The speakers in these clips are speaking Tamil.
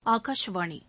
ஆகாஷவாணி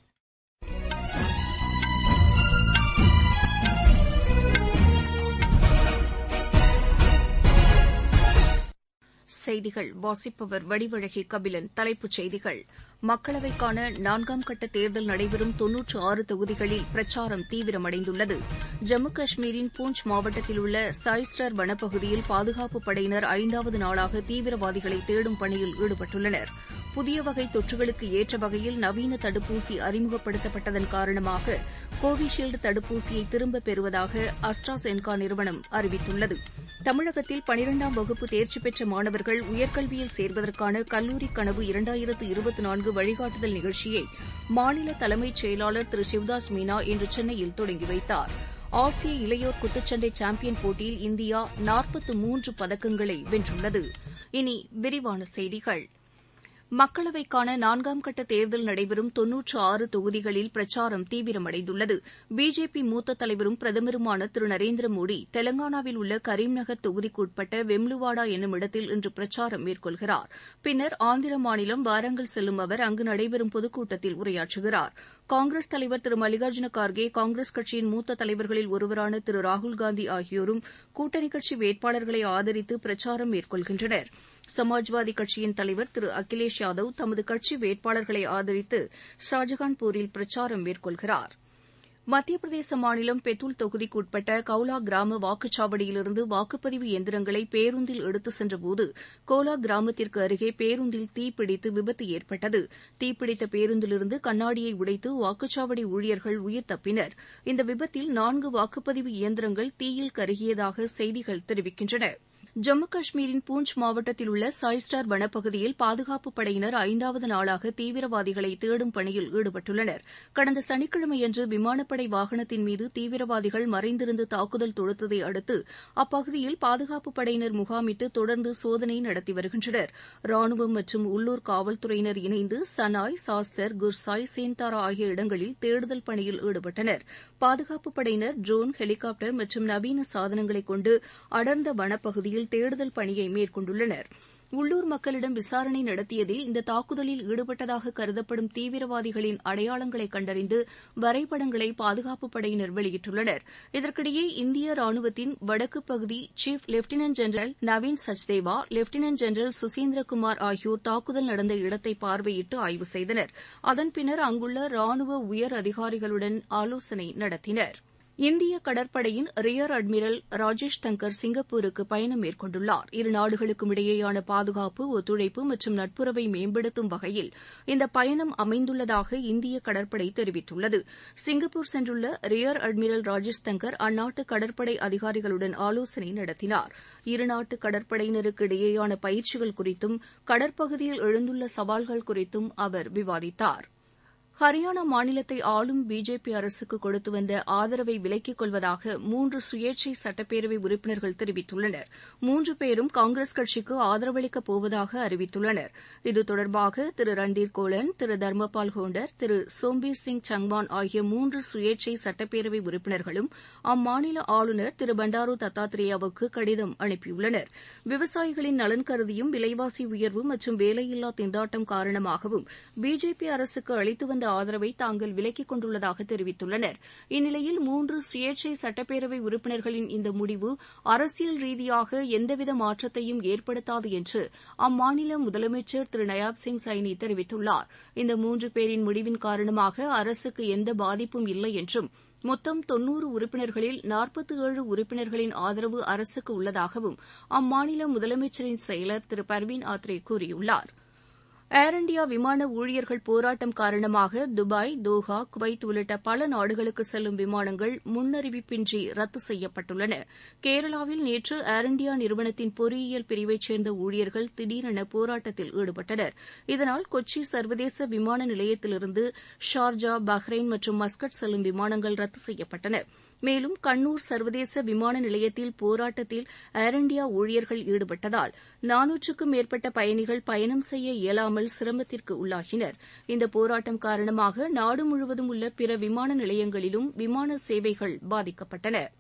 செய்திகள் வாசிப்பவர் வடிவழகி கபிலன் தலைப்புச் செய்திகள் மக்களவைக்கான நான்காம் கட்ட தேர்தல் நடைபெறும் தொன்னூற்று ஆறு தொகுதிகளில் பிரச்சாரம் தீவிரமடைந்துள்ளது ஜம்மு காஷ்மீரின் பூஞ்ச் மாவட்டத்தில் உள்ள சாய்ஸ்டர் வனப்பகுதியில் பாதுகாப்புப் படையினர் ஐந்தாவது நாளாக தீவிரவாதிகளை தேடும் பணியில் ஈடுபட்டுள்ளனர் புதிய வகை தொற்றுகளுக்கு ஏற்ற வகையில் நவீன தடுப்பூசி அறிமுகப்படுத்தப்பட்டதன் காரணமாக கோவிஷீல்டு தடுப்பூசியை திரும்பப் பெறுவதாக அஸ்ட்ராசென்கா நிறுவனம் அறிவித்துள்ளது தமிழகத்தில் பனிரெண்டாம் வகுப்பு தேர்ச்சி பெற்ற மாணவர்கள் உயர்கல்வியில் சேர்வதற்கான கல்லூரி கனவு இரண்டாயிரத்து இருபத்தி நான்கு வழிகாட்டுதல் நிகழ்ச்சியை மாநில தலைமைச் செயலாளர் திரு சிவதாஸ் மீனா இன்று சென்னையில் தொடங்கி வைத்தார் ஆசிய இளையோர் குத்துச்சண்டை சாம்பியன் போட்டியில் இந்தியா நாற்பத்து மூன்று பதக்கங்களை வென்றுள்ளது இனி விரிவான செய்திகள் மக்களவைக்கான நான்காம் கட்ட தேர்தல் நடைபெறும் தொன்னூற்று ஆறு தொகுதிகளில் பிரச்சாரம் தீவிரமடைந்துள்ளது பிஜேபி மூத்த தலைவரும் பிரதமருமான திரு நரேந்திர மோடி தெலங்கானாவில் உள்ள கரீம்நகர் தொகுதிக்குட்பட்ட வெம்லுவாடா என்னும் இடத்தில் இன்று பிரச்சாரம் மேற்கொள்கிறார் பின்னர் ஆந்திர மாநிலம் வாரங்கல் செல்லும் அவர் அங்கு நடைபெறும் பொதுக்கூட்டத்தில் உரையாற்றுகிறார் காங்கிரஸ் தலைவர் திரு மல்லிகார்ஜுன கார்கே காங்கிரஸ் கட்சியின் மூத்த தலைவர்களில் ஒருவரான திரு ராகுல்காந்தி ஆகியோரும் கூட்டணி கட்சி வேட்பாளர்களை ஆதரித்து பிரச்சாரம் மேற்கொள்கின்றனர் சமாஜ்வாதி கட்சியின் தலைவர் திரு அகிலேஷ் யாதவ் தமது கட்சி வேட்பாளர்களை ஆதரித்து ஷாஜகான்பூரில் பிரச்சாரம் மேற்கொள்கிறார் மத்திய பிரதேச மாநிலம் பெத்துல் தொகுதிக்குட்பட்ட கவுலா கிராம வாக்குச்சாவடியிலிருந்து வாக்குப்பதிவு எந்திரங்களை பேருந்தில் எடுத்துச் சென்றபோது கோலா கிராமத்திற்கு அருகே பேருந்தில் தீப்பிடித்து விபத்து ஏற்பட்டது தீப்பிடித்த பேருந்திலிருந்து கண்ணாடியை உடைத்து வாக்குச்சாவடி ஊழியர்கள் உயிர் தப்பினர் இந்த விபத்தில் நான்கு வாக்குப்பதிவு இயந்திரங்கள் தீயில் கருகியதாக செய்திகள் தெரிவிக்கின்றன ஜம்மு காஷ்மீரின் பூஞ்ச் மாவட்டத்தில் உள்ள சாய்ஸ்டார் வனப்பகுதியில் பாதுகாப்புப் படையினர் ஐந்தாவது நாளாக தீவிரவாதிகளை தேடும் பணியில் ஈடுபட்டுள்ளனர் கடந்த சனிக்கிழமையன்று விமானப்படை வாகனத்தின் மீது தீவிரவாதிகள் மறைந்திருந்து தாக்குதல் தொடுத்ததை அடுத்து அப்பகுதியில் பாதுகாப்புப் படையினர் முகாமிட்டு தொடர்ந்து சோதனை நடத்தி வருகின்றனர் ராணுவம் மற்றும் உள்ளூர் காவல்துறையினர் இணைந்து சனாய் சாஸ்தர் குர்சாய் சேன்தாரா ஆகிய இடங்களில் தேடுதல் பணியில் ஈடுபட்டனர் பாதுகாப்புப் படையினர் ட்ரோன் ஹெலிகாப்டர் மற்றும் நவீன சாதனங்களை கொண்டு அடர்ந்த வனப்பகுதியில் தேடுதல் பணியை மேற்கொண்டுள்ளனர் உள்ளூர் மக்களிடம் விசாரணை நடத்தியதில் இந்த தாக்குதலில் ஈடுபட்டதாக கருதப்படும் தீவிரவாதிகளின் அடையாளங்களை கண்டறிந்து வரைபடங்களை பாதுகாப்புப் படையினர் வெளியிட்டுள்ளனர் இதற்கிடையே இந்திய ராணுவத்தின் வடக்கு பகுதி chief lieutenant general Naveen Sachdeva lieutenant general Suchindrakumar ஆகியோர் தாக்குதல் நடந்த இடத்தை பார்வையிட்டு ஆய்வு செய்தனர் அதன் பின்னர் அங்குள்ள ராணுவ உயர் அதிகாரிகளுடன் ஆலோசனை நடத்தினர் இந்திய கடற்படையின் ரியர் அட்மிரல் ராஜேஷ் தங்கர் சிங்கப்பூருக்கு பயணம் மேற்கொண்டுள்ளார் இரு நாடுகளுக்கும் இடையேயான பாதுகாப்பு ஒத்துழைப்பு மற்றும் நட்புறவை மேம்படுத்தும் வகையில் இந்த பயணம் அமைந்துள்ளதாக இந்திய கடற்படை தெரிவித்துள்ளது சிங்கப்பூர் சென்றுள்ள ரியர் அட்மிரல் ராஜேஷ் தங்கர் அந்நாட்டு கடற்படை அதிகாரிகளுடன் ஆலோசனை நடத்தினார் இருநாட்டு கடற்படையினருக்கு இடையேயான பயிற்சிகள் குறித்தும் கடற்பகுதியில் எழுந்துள்ள சவால்கள் குறித்தும் அவர் விவாதித்தாா் ஹரியானா மாநிலத்தை ஆளும் பிஜேபி அரசுக்கு கொடுத்து வந்த ஆதரவை விலக்கிக் கொள்வதாக மூன்று சுயேட்சை சட்டப்பேரவை உறுப்பினர்கள் தெரிவித்துள்ளனர் மூன்று பேரும் காங்கிரஸ் கட்சிக்கு ஆதரவளிக்கப் போவதாக அறிவித்துள்ளனர் இது தொடர்பாக திரு ரண்டீர் கோலன் திரு தர்மபால் கோண்டர் திரு சோம்பீர் சிங் சங்வான் ஆகிய மூன்று சுயேட்சை சட்டப்பேரவை உறுப்பினர்களும் அம்மாநில ஆளுநர் திரு பண்டாரு தத்தாத்திரேயாவுக்கு கடிதம் அனுப்பியுள்ளனர் விவசாயிகளின் நலன் கருதியும் விலைவாசி உயர்வு மற்றும் வேலையில்லா திண்டாட்டம் காரணமாகவும் பிஜேபி அரசுக்கு அளித்து வந்த ஆதரவை தாங்கள் விலக்கிக் கொண்டுள்ளதாக தெரிவித்துள்ளனர் இந்நிலையில் மூன்று சுயேட்சை சட்டப்பேரவை உறுப்பினர்களின் இந்த முடிவு அரசியல் ரீதியாக எந்தவித மாற்றத்தையும் ஏற்படுத்தாது என்று அம்மாநில முதலமைச்சர் திரு நயாப் சிங் சைனி தெரிவித்துள்ளார் இந்த மூன்று பேரின் முடிவின் காரணமாக அரசுக்கு எந்த பாதிப்பும் இல்லை என்றும் மொத்தம் தொன்னூறு உறுப்பினர்களில் நாற்பத்தி ஏழு உறுப்பினர்களின் ஆதரவு அரசுக்கு உள்ளதாகவும் அம்மாநில முதலமைச்சரின் செயலர் திரு பர்வீன் ஆத்ரே கூறியுள்ளார் ஏர் இண்டியா விமான ஊழியர்கள் போராட்டம் காரணமாக துபாய் தோஹா குவைத் உள்ளிட்ட பல நாடுகளுக்கு செல்லும் விமானங்கள் முன்னறிவிப்பின்றி ரத்து செய்யப்பட்டுள்ளன கேரளாவில் நேற்று ஏர் இண்டியா நிறுவனத்தின் பொறியியல் பிரிவைச் சேர்ந்த ஊழியர்கள் திடீரென போராட்டத்தில் ஈடுபட்டனர் இதனால் கொச்சி சர்வதேச விமான நிலையத்திலிருந்து ஷார்ஜா பஹ்ரைன் மற்றும் மஸ்கட் செல்லும் விமானங்கள் ரத்து செய்யப்பட்டன மேலும் கண்ணூர் சர்வதேச விமான நிலையத்தில் போராட்டத்தில் ஏர் இண்டியா ஊழியர்கள் ஈடுபட்டதால் நானூற்றுக்கும் மேற்பட்ட பயணிகள் பயணம் செய்ய இயலாமல் சிரமத்திற்கு உள்ளாகினர் இந்த போராட்டம் காரணமாக நாடு முழுவதும் உள்ள பிற விமான நிலையங்களிலும் விமான சேவைகள் பாதிக்கப்பட்டன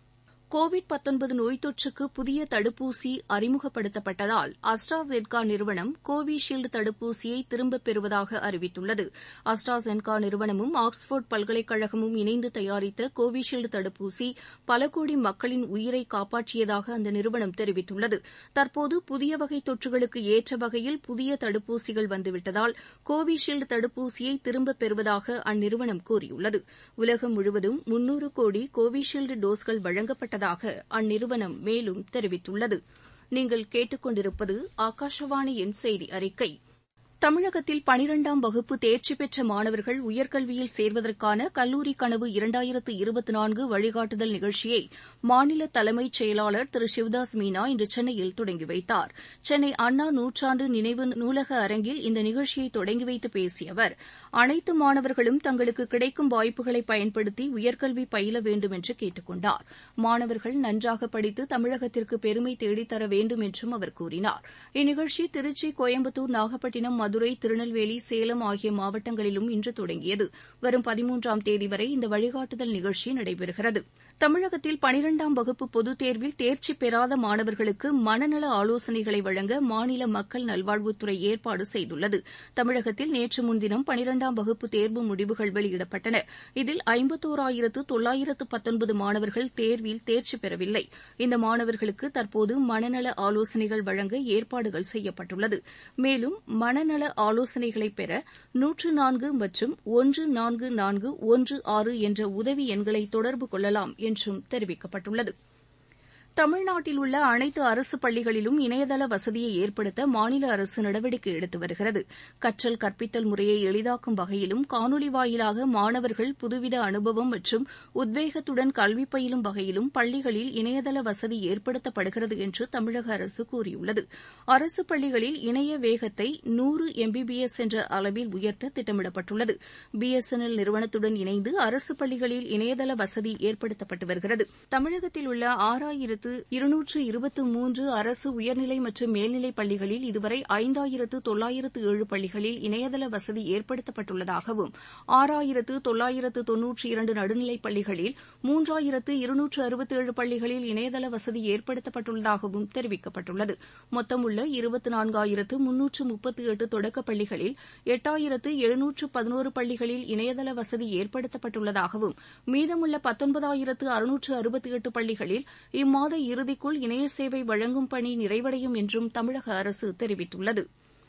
கோவிட் நோய் தொற்றுக்கு புதிய தடுப்பூசி அறிமுகப்படுத்தப்பட்டதால் அஸ்ட்ராஜென்கா நிறுவனம் கோவிஷீல்டு தடுப்பூசியை திரும்பப் பெறுவதாக அறிவித்துள்ளது அஸ்ட்ராஜென்கா நிறுவனமும் ஆக்ஸ்போர்டு பல்கலைக்கழகமும் இணைந்து தயாரித்த கோவிஷீல்டு தடுப்பூசி பல கோடி மக்களின் உயிரை காப்பாற்றியதாக அந்த நிறுவனம் தெரிவித்துள்ளது தற்போது புதிய வகை தொற்றுகளுக்கு ஏற்ற வகையில் புதிய தடுப்பூசிகள் வந்துவிட்டதால் கோவிஷீல்டு தடுப்பூசியை திரும்பப் பெறுவதாக அந்நிறுவனம் கூறியுள்ளது உலகம் முழுவதும் முன்னூறு கோடி கோவிஷீல்டு டோஸ்கள் வழங்கப்பட்டதாக அந்நிறுவனம் மேலும் தெரிவித்துள்ளது நீங்கள் கேட்டுக்கொண்டிருப்பது ஆகாஷவாணியின் செய்தி அறிக்கை தமிழகத்தில் பனிரெண்டாம் வகுப்பு தேர்ச்சி பெற்ற மாணவர்கள் உயர்கல்வியில் சேர்வதற்கான கல்லூரி கனவு இரண்டாயிரத்து இருபத்தி நான்கு வழிகாட்டுதல் நிகழ்ச்சியை மாநில தலைமைச் செயலாளர் திரு சிவதாஸ் மீனா இன்று சென்னையில் தொடங்கி வைத்தார் சென்னை அண்ணா நூற்றாண்டு நினைவு நூலக அரங்கில் இந்த நிகழ்ச்சியை தொடங்கி வைத்து பேசிய அவர் அனைத்து மாணவர்களும் தங்களுக்கு கிடைக்கும் வாய்ப்புகளை பயன்படுத்தி உயர்கல்வி பயில வேண்டும் என்று கேட்டுக் கொண்டார் மாணவர்கள் நன்றாக படித்து தமிழகத்திற்கு பெருமை தேடித்தர வேண்டும் என்றும் அவர் கூறினார் இந்நிகழ்ச்சி திருச்சி கோயம்புத்தூர் நாகப்பட்டினம் மதுரை திருநெல்வேலி சேலம் ஆகிய மாவட்டங்களிலும் இன்று தொடங்கியது வரும் பதிமூன்றாம் தேதி வரை இந்த வழிகாட்டுதல் நிகழ்ச்சி நடைபெறுகிறது தமிழகத்தில் பனிரெண்டாம் வகுப்பு பொதுத் தேர்வில் தேர்ச்சி பெறாத மாணவர்களுக்கு மனநல ஆலோசனைகளை வழங்க மாநில மக்கள் நல்வாழ்வுத்துறை ஏற்பாடு செய்துள்ளது தமிழகத்தில் நேற்று முன்தினம் பனிரெண்டாம் வகுப்பு தேர்வு முடிவுகள் வெளியிடப்பட்டன இதில் ஐம்பத்தோராயிரத்து தொள்ளாயிரத்து பத்தொன்பது மாணவர்கள் தேர்வில் தேர்ச்சி பெறவில்லை இந்த மாணவர்களுக்கு தற்போது மனநல ஆலோசனைகள் வழங்க ஏற்பாடுகள் செய்யப்பட்டுள்ளது மேலும் மனநல ஆலோசனைகளை பெற நூற்று நான்கு மற்றும் ஒன்று நான்கு நான்கு ஒன்று ஆறு என்ற உதவி எண்களை தொடர்பு கொள்ளலாம் என்றும் தெரிவிக்கப்பட்டுள்ளது தமிழ்நாட்டில் உள்ள அனைத்து அரசு பள்ளிகளிலும் இணையதள வசதியை ஏற்படுத்த மாநில அரசு நடவடிக்கை எடுத்து வருகிறது கற்றல் கற்பித்தல் முறையை எளிதாக்கும் வகையிலும் காணொலி வாயிலாக மாணவர்கள் புதுவித அனுபவம் மற்றும் உத்வேகத்துடன் கல்வி பயிலும் வகையிலும் பள்ளிகளில் இணையதள வசதி ஏற்படுத்தப்படுகிறது என்று தமிழக அரசு கூறியுள்ளது அரசு பள்ளிகளில் இணைய வேகத்தை நூறு எம்பிபிஎஸ் என்ற அளவில் உயர்த்த திட்டமிடப்பட்டுள்ளது பிஎஸ்என்எல் நிறுவனத்துடன் இணைந்து அரசு பள்ளிகளில் இணையதள வசதி ஏற்படுத்தப்பட்டு வருகிறது தமிழகத்தில் உள்ள ஆறாயிரத்து இருநூற்று இருபத்து மூன்று அரசு உயர்நிலை மற்றும் மேல்நிலைப் பள்ளிகளில் இதுவரை ஐந்தாயிரத்து தொள்ளாயிரத்து ஏழு பள்ளிகளில் இணையதள வசதி ஏற்படுத்தப்பட்டுள்ளதாகவும் ஆறாயிரத்து தொள்ளாயிரத்து தொன்னூற்றி இரண்டு நடுநிலைப் பள்ளிகளில் மூன்றாயிரத்து இருநூற்று அறுபத்தேழு பள்ளிகளில் இணையதள வசதி ஏற்படுத்தப்பட்டுள்ளதாகவும் தெரிவிக்கப்பட்டுள்ளது மொத்தம் உள்ள இருபத்து நான்காயிரத்து முன்னூற்று முப்பத்து எட்டு தொடக்கப் பள்ளிகளில் எட்டாயிரத்து எழுநூற்று பதினோரு பள்ளிகளில் இணையதள வசதி ஏற்படுத்தப்பட்டுள்ளதாகவும் மீதமுள்ள பத்தொன்பதாயிரத்து அறுநூற்று அறுபத்தி எட்டு பள்ளிகளில் இம்மாத இறுதிக்குள் இணைய சேவை வழங்கும் பணி நிறைவடையும் என்றும் தமிழக அரசு தெரிவித்துள்ளது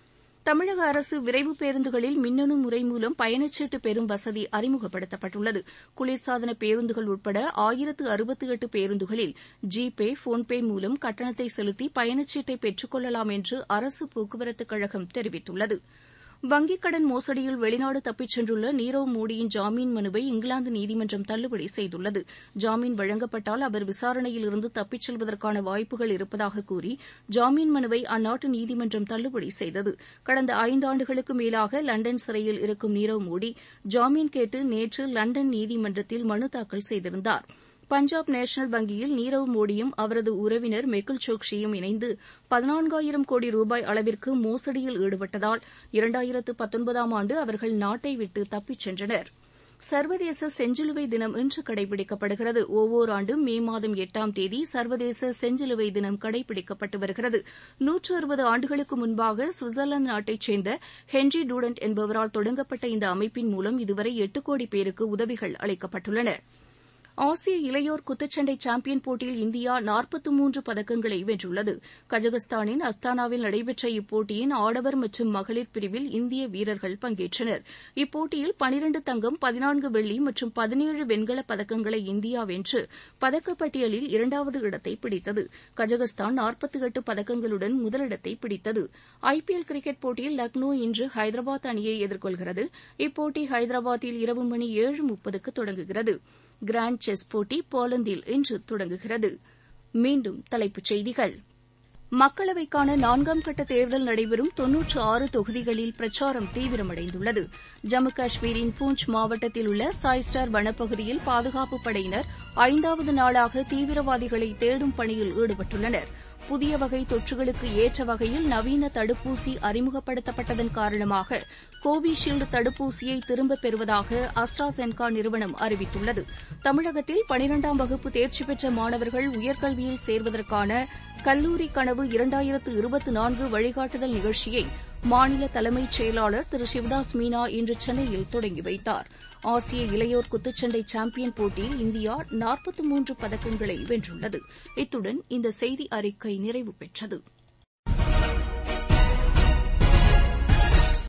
தமிழக அரசு விரைவு பேருந்துகளில் மின்னணு முறை மூலம் பயணச்சீட்டு பெறும் வசதி அறிமுகப்படுத்தப்பட்டுள்ளது குளிர்சாதன பேருந்துகள் உட்பட ஆயிரத்து அறுபத்து எட்டு பேருந்துகளில் ஜிபே போன்பே மூலம் கட்டணத்தை செலுத்தி பயணச்சீட்டை பெற்றுக் கொள்ளலாம் என்று அரசு போக்குவரத்துக் கழகம் தெரிவித்துள்ளது வங்கிக் கடன் மோசடியில் வெளிநாடு தப்பிச் சென்றுள்ள நீரவ் மோடியின் ஜாமீன் மனுவை இங்கிலாந்து நீதிமன்றம் தள்ளுபடி செய்துள்ளது ஜாமீன் வழங்கப்பட்டால் அவர் விசாரணையில் இருந்து தப்பிச் செல்வதற்கான வாய்ப்புகள் இருப்பதாக கூறி ஜாமீன் மனுவை அந்நாட்டு நீதிமன்றம் தள்ளுபடி செய்தது கடந்த ஐந்தாண்டுகளுக்கு மேலாக லண்டன் சிறையில் இருக்கும் நீரவ் மோடி ஜாமீன் கேட்டு நேற்று லண்டன் நீதிமன்றத்தில் மனு தாக்கல் செய்திருந்தாா் பஞ்சாப் நேஷனல் வங்கியில் நீரவ் மோடியும் அவரது உறவினர் மெகுல் சோக்சியும் இணைந்து பதினான்காயிரம் கோடி ரூபாய் அளவிற்கு மோசடியில் ஈடுபட்டதால் இரண்டாயிரத்து பத்தொன்பதாம் ஆண்டு அவர்கள் நாட்டை விட்டு தப்பிச் சென்றனர் சர்வதேச செஞ்சிலுவை தினம் இன்று கடைபிடிக்கப்படுகிறது ஒவ்வொரு ஆண்டும் மே மாதம் எட்டாம் தேதி சர்வதேச செஞ்சிலுவை தினம் கடைபிடிக்கப்பட்டு வருகிறது நூற்று அறுபது ஆண்டுகளுக்கு முன்பாக சுவிட்சர்லாந்து நாட்டைச் சேர்ந்த ஹென்றி டூடன்ட் என்பவரால் தொடங்கப்பட்ட இந்த அமைப்பின் மூலம் இதுவரை எட்டு கோடி பேருக்கு உதவிகள் அளிக்கப்பட்டுள்ளன ஆசிய இளையோர் குத்துச்சண்டை சாம்பியன் போட்டியில் இந்தியா நாற்பத்து மூன்று பதக்கங்களை வென்றுள்ளது கஜகஸ்தானின் அஸ்தானாவில் நடைபெற்ற இப்போட்டியின் ஆடவர் மற்றும் மகளிர் பிரிவில் இந்திய வீரர்கள் பங்கேற்றனர் இப்போட்டியில் பனிரண்டு தங்கம் பதினான்கு வெள்ளி மற்றும் பதினேழு வெண்கலப் பதக்கங்களை இந்தியா வென்று பதக்கப்பட்டியலில் இரண்டாவது இடத்தை பிடித்தது கஜகஸ்தான் நாற்பத்தி எட்டு பதக்கங்களுடன் முதலிடத்தை பிடித்தது ஐபிஎல் கிரிக்கெட் போட்டியில் லக்னோ இன்று ஹைதராபாத் அணியை எதிர்கொள்கிறது இப்போட்டி ஹைதராபாத்தில் இரவு மணி ஏழு முப்பதுக்கு தொடங்குகிறது கிராண்ட் செஸ் போட்டி போலந்தில் இன்று தொடங்குகிறது மீண்டும் தலைப்புச் செய்திகள் மக்களவைக்கான நான்காம் கட்ட தேர்தல் நடைபெறும் தொன்னூற்று ஆறு தொகுதிகளில் பிரச்சாரம் தீவிரமடைந்துள்ளது ஜம்மு காஷ்மீரின் பூஞ்ச் மாவட்டத்தில் உள்ள சாய்ஸ்டார் வனப்பகுதியில் பாதுகாப்புப் படையினர் ஐந்தாவது நாளாக தீவிரவாதிகளை தேடும் பணியில் ஈடுபட்டுள்ளனர் புதிய வகை தொற்றுகளுக்கு ஏற்ற வகையில் நவீன தடுப்பூசி அறிமுகப்படுத்தப்பட்டதன் காரணமாக கோவிஷீல்டு தடுப்பூசியை திரும்பப் பெறுவதாக அஸ்ட்ராசென்கா நிறுவனம் அறிவித்துள்ளது தமிழகத்தில் பனிரெண்டாம் வகுப்பு தேர்ச்சி பெற்ற மாணவர்கள் உயர்கல்வியில் சேர்வதற்கான கல்லூரி கனவு இரண்டாயிரத்து இருபத்தி நான்கு வழிகாட்டுதல் நிகழ்ச்சியை மாநில தலைமைச் செயலாளர் திரு சிவதாஸ் மீனா இன்று சென்னையில் தொடங்கி வைத்தார் ஆசிய இளையோர் குத்துச்சண்டை சாம்பியன் போட்டியில் இந்தியா நாற்பத்து மூன்று பதக்கங்களை வென்றுள்ளது இத்துடன் இந்த செய்தி அறிக்கை நிறைவு பெற்றது